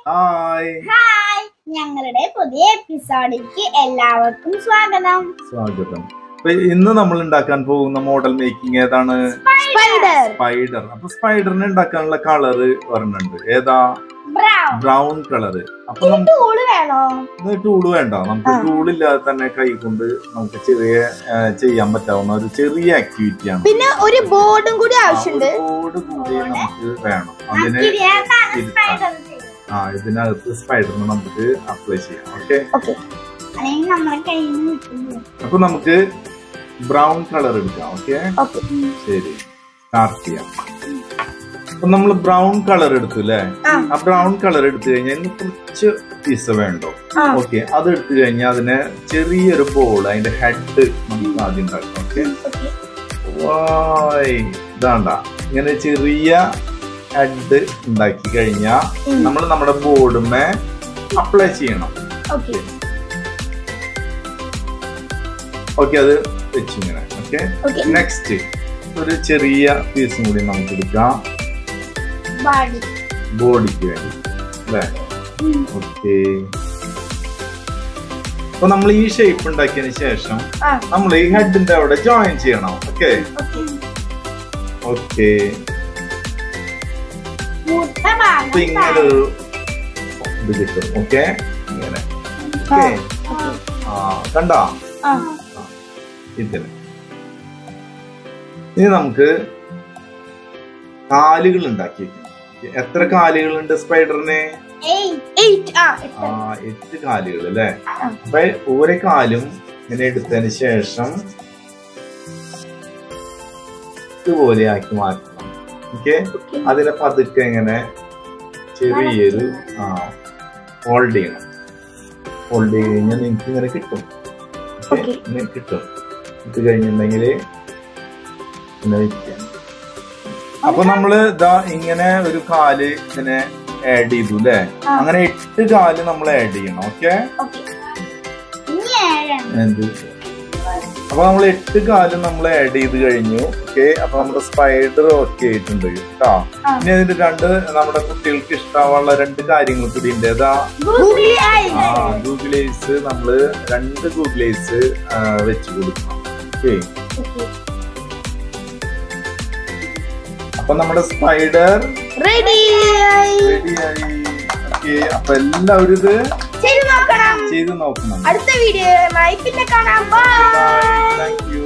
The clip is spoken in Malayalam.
ഹായ് ഹായ് ഞങ്ങളുടെ പുതിയ എപ്പിസോഡിലേക്ക് എല്ലാവർക്കും സ്വാഗതം സ്വാഗതം അപ്പൊ ഇന്ന് നമ്മൾ ഉണ്ടാക്കാൻ പോകുന്ന മോഡൽ മേക്കിംഗ് ഏതാണ് സ്പൈഡർ സ്പൈഡർ അപ്പൊ സ്പൈഡറിനെ ഉണ്ടാക്കാനുള്ള കളറ് പറഞ്ഞിട്ടുണ്ട് ഏതാ ബ്രൗൺ ബ്രൗൺ കളറ് അപ്പൊ നമുക്ക് ടൂള് വേണോ ടൂള് വേണ്ട നമുക്ക് ആ. ടൂൾ ഇല്ലാതെ തന്നെ കൈ കൊണ്ട് നമുക്ക് ചെറിയ ആ, ചെയ്യാൻ പറ്റാവുന്ന ഒരു ചെറിയ ആക്ടിവിറ്റി ആണ് പിന്നെ ഒരു ബോർഡും കൂടി ആവശ്യമുണ്ട് ബോർഡ് കൂടി നമുക്ക് വേണം അതിന് ഇതിനകത്താണ് ഇരുത്താം. സ്പൈഡർ ചെയ്യുന്നത്. ആ ഇതിനകത്ത് സ്പൈഡറിനെ നമുക്ക് അപ്ലൈ ചെയ്യാം ഓക്കെ അല്ലെങ്കിൽ നമ്മളെ കയ്യിൽ നിന്ന് വിട്ടുപോകും. അപ്പൊ നമുക്ക് ബ്രൗൺ കളർ എടുക്കാം ഓക്കെ Okay. ശരി സ്റ്റാർട്ട് ചെയ്യാം അപ്പൊ നമ്മൾ ബ്രൗൺ കളർ എടുത്തു അല്ലേ ആ. ആ ബ്രൗൺ കളർ എടുത്തു കഴിഞ്ഞാൽ ഇനി കുറച്ച് പീസ് വേണ്ടോ ആ. ഓക്കെ അത് എടുത്തു കഴിഞ്ഞാൽ അതിന് ചെറിയൊരു ബോൾ അതിന്റെ ഹെഡ് നമുക്ക് ആദ്യം ഉണ്ടാക്കാം ഓക്കെ Okay. വായ് ഇതാണ്ട ഇങ്ങനെ ചെറിയ ഹെഡ് ഉണ്ടാക്കി കഴിഞ്ഞാൽ ഉം. നമ്മൾ നമ്മുടെ ബോർഡുമേ അപ്ലൈ ചെയ്യണം Okay. ഓക്കെ അത് വെച്ചു ഇങ്ങനെ ഓക്കെ Okay. നെക്സ്റ്റ് ഒരു ചെറിയ പീസും കൂടി നമുക്ക് എടുക്കാം Body. ബോഡിക്ക് വേണ്ടി അല്ലേ ഉം. ഓക്കെ അപ്പൊ നമ്മൾ ഈ ഷേപ്പ് ഉണ്ടാക്കിയതിന് ശേഷം ആ. നമ്മൾ ഈ ഹെഡിന്റെ അവിടെ ജോയിൻ ചെയ്യണം ഓക്കെ Okay. ഓക്കെ മൂത്ത അപ്പൊ ഭാഗം ഇങ്ങനെ ഒരു ഇത് കിട്ടും ഓക്കെ ഇങ്ങനെ ഓക്കെ ആ കണ്ടോ ആ. ഇതിന് ഇനി നമുക്ക് കാലുകൾ ഉണ്ടാക്കി വെക്കണം. എത്ര കാലുകളുണ്ട് സ്പൈഡറിന് Eight. Eight. ആ, എട്ട്. ആ എട്ട് കാലുകൾ അല്ലേ ആ. അപ്പൊ ഓരോ കാലും ഇങ്ങനെ എടുത്തതിന് ശേഷം ഇതുപോലെ ആക്കി മാറ്റണം ഓക്കെ Okay. അതിനെ പതുക്കെ ഇങ്ങനെ ചെറിയൊരു ആ ഹോൾഡ് ചെയ്യണം ഹോൾഡ് ചെയ്ത് കഴിഞ്ഞാൽ നിങ്ങൾക്ക് ഇങ്ങനെ കിട്ടും Okay? Okay. ഇങ്ങനെ കിട്ടും ഇത് കഴിഞ്ഞിട്ടുണ്ടെങ്കിൽ ഇങ്ങനെ വെക്കാം അപ്പൊ നമ്മള് ഇതാ ഇങ്ങനെ ഒരു കാല് ഇങ്ങനെ ആഡ് ചെയ്തു അല്ലേ ആ. അങ്ങനെ എട്ട് കാല് നമ്മൾ ആഡ് ചെയ്യണം ഓക്കെ Okay. ഇനി ഏഴെണ്ണം. എന്ത് അപ്പൊ നമ്മൾ എട്ട് കാലും നമ്മൾ ആഡ് ചെയ്ത് കഴിഞ്ഞു ഓക്കെ അപ്പൊ നമ്മുടെ സ്പൈഡർ ഓക്കെ ആയിട്ടുണ്ട് കേട്ടോ ആ. ഇനി അതിന്റെ രണ്ട് നമ്മുടെ കുട്ടികൾക്ക് ഇഷ്ടാവാനുള്ള രണ്ട് കാര്യങ്ങൾ കൂടി ഉണ്ട് ഏതാ Googly eyes. ആ ഗൂഗിളേസ് നമ്മള് രണ്ട് ഗൂഗിളേസ് വെച്ച് കൊടുക്കണം ഓക്കെ Okay. അപ്പൊ നമ്മുടെ സ്പൈഡർ Ready. റെഡിയായി ഓക്കെ അപ്പൊ എല്ലാവരും ഇത് ചെയ്ത് നോക്കണം ചെയ്ത് നോക്കണം അടുത്ത വീഡിയോയുമായി പിന്നെ കാണാം ബൈ താങ്ക് യു